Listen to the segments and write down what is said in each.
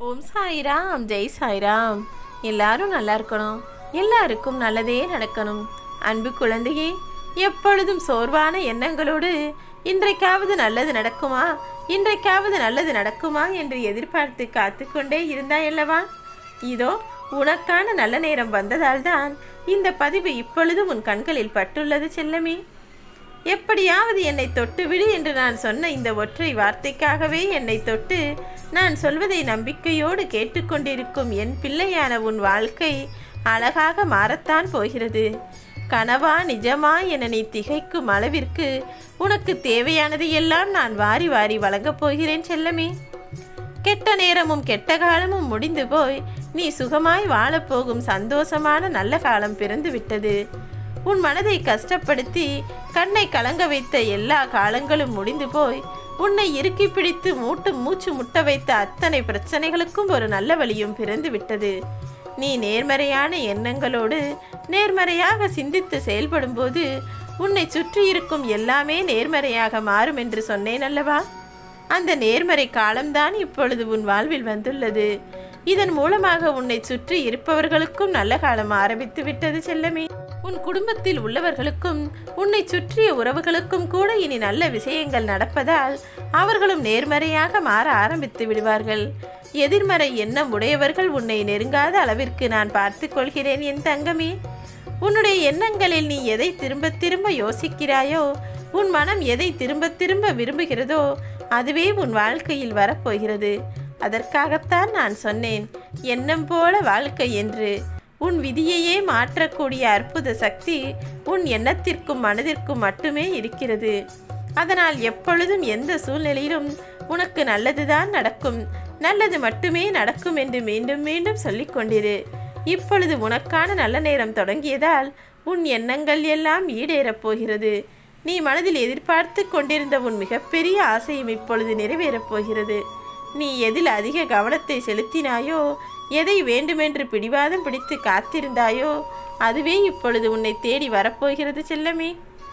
ஓம் சாய்ராம் ஜெய் சாய்ராம் எல்லாரும் நல்லா இருக்கணும் எல்லாருக்கும் நல்லதே நடக்கணும் அன்பு குழந்தையே எப்பொழுதும் சோர்வான எண்ணங்களோடு இன்றைக்காவது நல்லது நடக்குமா இன்றைக்காவது நல்லது நடக்குமா என்று எதிர்பார்த்து காத்து கொண்டே இருந்தாயல்லவா இதோ உனக்கான நல்ல நேரம் வந்ததால் தான் இந்த பதிவு இப்பொழுது உன் கண்களில் பட்டுள்ளது செல்லமே எப்படியாவது என்னை தொட்டுவிடு என்று நான் சொன்ன இந்த ஒற்றை வார்த்தைக்காகவே என்னை தொட்டு நான் சொல்வதை நம்பிக்கையோடு கேட்டுக்கொண்டிருக்கும் என் பிள்ளையான உன் வாழ்க்கை அழகாக மாறத்தான் போகிறது கனவா நிஜமா என நீ திகைக்கும் அளவிற்கு உனக்கு தேவையானதை எல்லாம் நான் வாரி வாரி வழங்கப் போகிறேன் செல்லமே கெட்ட நேரமும் கெட்ட காலமும் முடிந்து போய் நீ சுகமாய் வாழப்போகும் சந்தோஷமான நல்ல காலம் பிறந்து விட்டது உன் மனதை கஷ்டப்படுத்தி கண்ணை கலங்க வைத்த எல்லா காலங்களும் முடிந்து போய் உன்னை இறுக்கி பிடித்து மூட்டு மூச்சு முட்ட வைத்த அத்தனை பிரச்சனைகளுக்கும் ஒரு நல்ல வழியும் பிறந்து விட்டது நீ நேர்மறையான எண்ணங்களோடு நேர்மறையாக சிந்தித்து செயல்படும்போது உன்னை சுற்றி இருக்கும் எல்லாமே நேர்மறையாக மாறும் என்று சொன்னேன் அல்லவா அந்த நேர்மறை காலம்தான் இப்பொழுது உன் வாழ்வில் வந்துள்ளது இதன் மூலமாக உன்னை சுற்றி இருப்பவர்களுக்கும் நல்ல காலம் ஆரம்பித்து விட்டது செல்லமே உன் குடும்பத்தில் உள்ளவர்களுக்கும் உன்னை சுற்றிய உறவுகளுக்கும் கூட இனி நல்ல விஷயங்கள் நடப்பதால் அவர்களும் நேர்மறையாக மாற ஆரம்பித்து விடுவார்கள் எதிர்மறை எண்ணம் உடையவர்கள் உன்னை நெருங்காத அளவிற்கு நான் பார்த்து கொள்கிறேன் என் தங்கமே உன்னுடைய எண்ணங்களில் நீ எதை திரும்ப திரும்ப யோசிக்கிறாயோ உன் மனம் எதை திரும்ப திரும்ப விரும்புகிறதோ அதுவே உன் வாழ்க்கையில் வரப்போகிறது அதற்காகத்தான் நான் சொன்னேன் எண்ணம் போல வாழ்க்கை என்று உன் விதியையே மாற்றக்கூடிய அற்புத சக்தி உன் எண்ணத்திற்கும் மனதிற்கும் மட்டுமே இருக்கிறது அதனால் எப்பொழுதும் எந்த சூழ்நிலையிலும் உனக்கு நல்லதுதான் நடக்கும் நல்லது மட்டுமே நடக்கும் என்று மீண்டும் மீண்டும் சொல்லிக் கொண்டிரு இப்பொழுது உனக்கான நல்ல நேரம் தொடங்கியதால் உன் எண்ணங்கள் எல்லாம் ஈடேறப் போகிறது நீ மனதில் எதிர்பார்த்து கொண்டிருந்த உன் மிகப்பெரிய ஆசையும் இப்பொழுது நிறைவேறப் போகிறது நீ எதில் அதிக கவனத்தை செலுத்தினாயோ எதை வேண்டுமென்று பிடிவாதம் பிடித்து காத்திருந்தாயோ அதுவே இப்பொழுது உன்னை தேடி வரப்போகிறது செல்லமே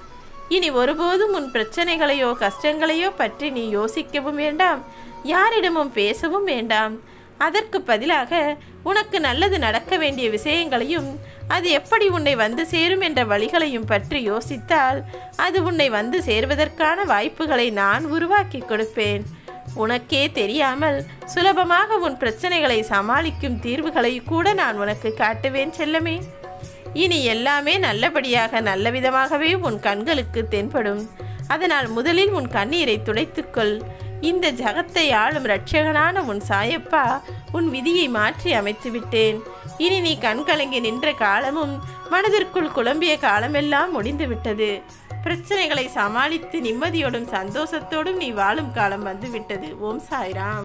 இனி ஒருபோதும் உன் பிரச்சனைகளையோ கஷ்டங்களையோ பற்றி நீ யோசிக்கவும் வேண்டாம் யாரிடமும் பேசவும் வேண்டாம் அதற்கு பதிலாக உனக்கு நல்லது நடக்க வேண்டிய விஷயங்களையும் அது எப்படி உன்னை வந்து சேரும் என்ற வழிகளையும் பற்றி யோசித்தால் அது உன்னை வந்து சேர்வதற்கான வாய்ப்புகளை நான் உருவாக்கி கொடுப்பேன் உனக்கே தெரியாமல் சுலபமாக உன் பிரச்சனைகளை சமாளிக்கும் தீர்வுகளை கூட நான் உனக்கு காட்டுவேன் செல்லமே இனி எல்லாமே நல்லபடியாக நல்ல விதமாகவே உன் கண்களுக்கு தென்படும் அதனால் முதலில் உன் கண்ணீரை துடைத்துக்கொள் இந்த ஜகத்தை ஆளும் இரட்சகனான உன் சாயப்பா உன் விதியை மாற்றி அமைத்து விட்டேன் இனி நீ கண்கலங்கி நின்ற காலமும் மனதிற்குள் குழம்பிய காலமெல்லாம் முடிந்து விட்டது பிரச்சனைகளை சமாளித்து நிம்மதியோடும் சந்தோஷத்தோடும் நீ வாழும் காலம் வந்துவிட்டது ஓம் சாய்ராம்